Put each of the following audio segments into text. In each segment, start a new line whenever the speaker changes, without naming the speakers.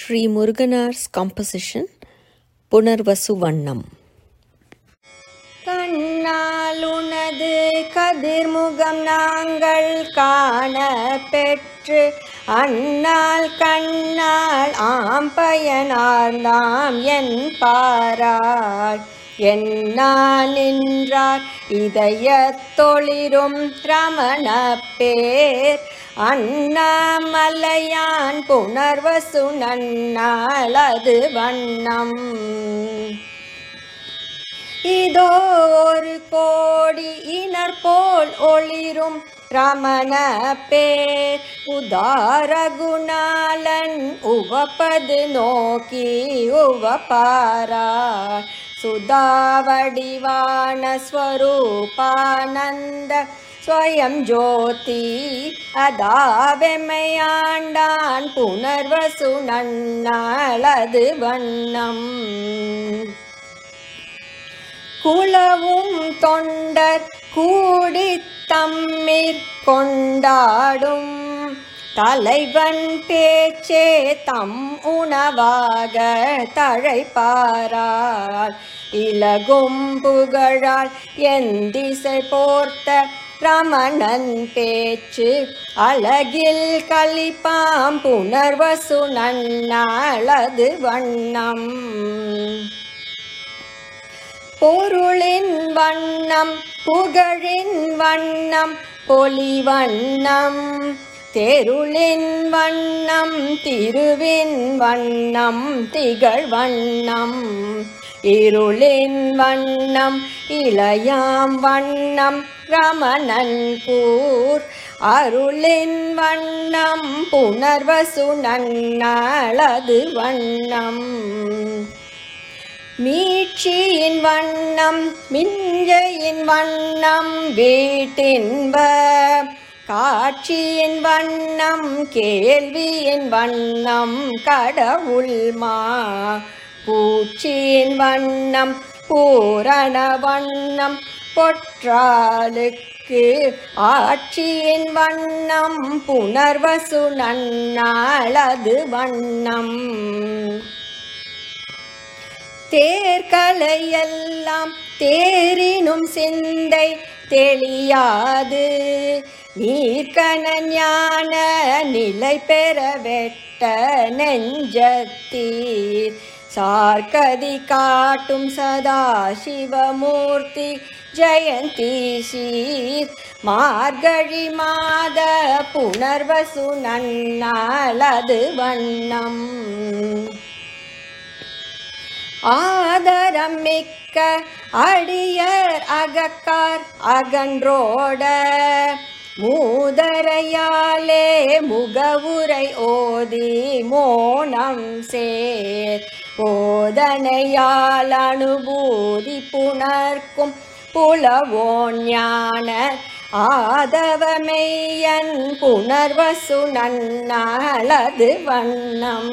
Sri முருகனார்ஸ் composition Punarvasu வண்ணம்
கண்ணால் உனது கதிர்முகம் நாங்கள் காண பெற்று அண்ணால் கண்ணால் ஆம்பயனார்ந்தாம் என் பாராய் என்னால் நின்றார் இதயத்தொளிரும் ரமண பேர் அண்ணாமலையான் புனர்வசு நன்னால் அது வண்ணம் இதோ ஒரு கோடி இனர் போல் ஒளிரும் ரமண பேர் உதார குணாலன் உவப்பது நோக்கி உவப்பாரார் சுதாவடிவான ஸ்வரூபானந்த ஸ்வயம் ஜோதி அதாவெமையாண்டான் புனர்வசு நன்னாளது வண்ணம் குலவும் தொண்டர் கூடி தம்மிற் கொண்டாடும் தலைவன் பேச்சே தம் உணவாக தழைப்பாரால் இலகும் புகழால் எந்திசை போர்த்த ரமணன் பேச்சு அழகில் கலிப்பாம் புனர்வசு நன்னாளது வண்ணம் பொருளின் வண்ணம் புகழின் வண்ணம் பொலிவண்ணம் தெருளின் வண்ணம் திருவின் வண்ணம் திகழ் வண்ணம் இருளின் வண்ணம் இளையாம் வண்ணம் ரமணன் கூர் அருளின் வண்ணம் புனர்வசு நன்னாளது வண்ணம் மீட்சியின் வண்ணம் மிஞ்சையின் வண்ணம் வீட்டின்ப காட்சியின் வண்ணம் கேள்வியின் வண்ணம் கடவுள்மா பூச்சியின் வண்ணம் பூரண வண்ணம் பொற்றாளுக்கு ஆட்சியின் வண்ணம் புனர்வசு நன்னாளது வண்ணம் தேர்கலையெல்லாம் தேரினும் சிந்தை தெளியாது நீர்க்கன ஞான நிலை பெற வெட்ட நெஞ்சத்தீர் சார்கதி காட்டும் சதா சிவமூர்த்தி ஜெயந்தி சீர் மார்கழி மாத புனர்வசு நன்னாளது வண்ணம் ஆதரம் மிக்க அடியர் அகக்கார் அகன்றோட மூதரையாலே முகவுரை ஓதி மோனம் சேர் போதனையால் அனுபூதி புணர்க்கும் புலவோன் ஞான ஆதவமெய்யன் புனர்வசு நன்னாளது வண்ணம்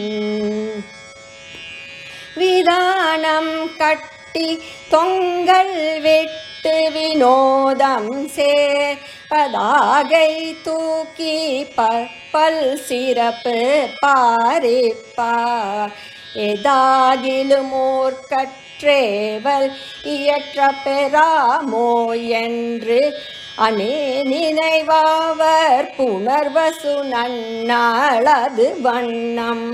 விதானம் கட்டி தொங்கல் விட்டு வினோதம் சேர் பதாகை தூக்கி பல் சிறப்பு பாரிப்பார் எதாகிலும் கற்றேவல் இயற்ற பெறாமோ என்று அனே நினைவாவர் புனர்வசு நன்னாளது வண்ணம்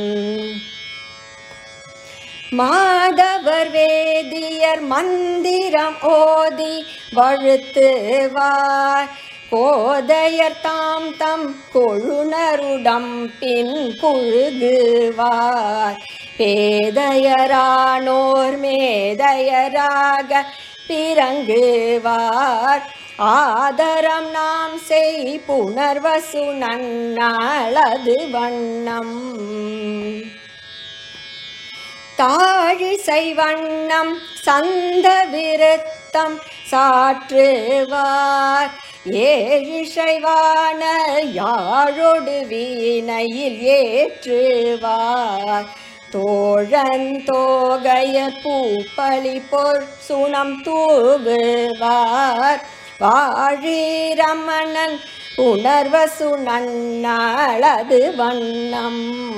மாதவர் வேதியர் மந்திரம் ஓதி வழுத்துவார் கோதையர் தாம் தம் கொழுனருடம் பின் குழுகுவார் பேதையரானோர் மேதையராக பிறங்குவார் ஆதரம் நாம் செய் புனர்வசு நன்னாளது வண்ணம் தாழிசை வண்ணம் சந்த விருத்தம் சாற்றுவார் ஏழிசைவான யாழொடு வீணையில் ஏற்றுவார் தோழன் தோகைய பூப்பளி பொற் சுனம் தூவுவார் வாழி ரமணன் புனர்வசு நன்னாளது வண்ணம்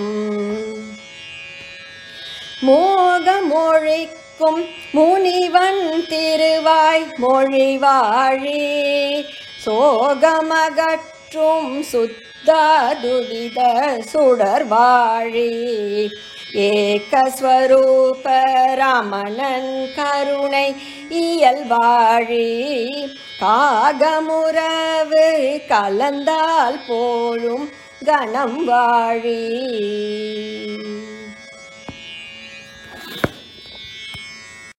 மோகமொழிக்கும் முனிவன் திருவாய் மொழிவாழி சோகமகற்றும் சுத்தாதுவித சுடர்வாழி ஏகஸ்வரூப ரமணன் கருணை இயல்வாழி காகமுறவு கலந்தால் போழும் கணம் வாழி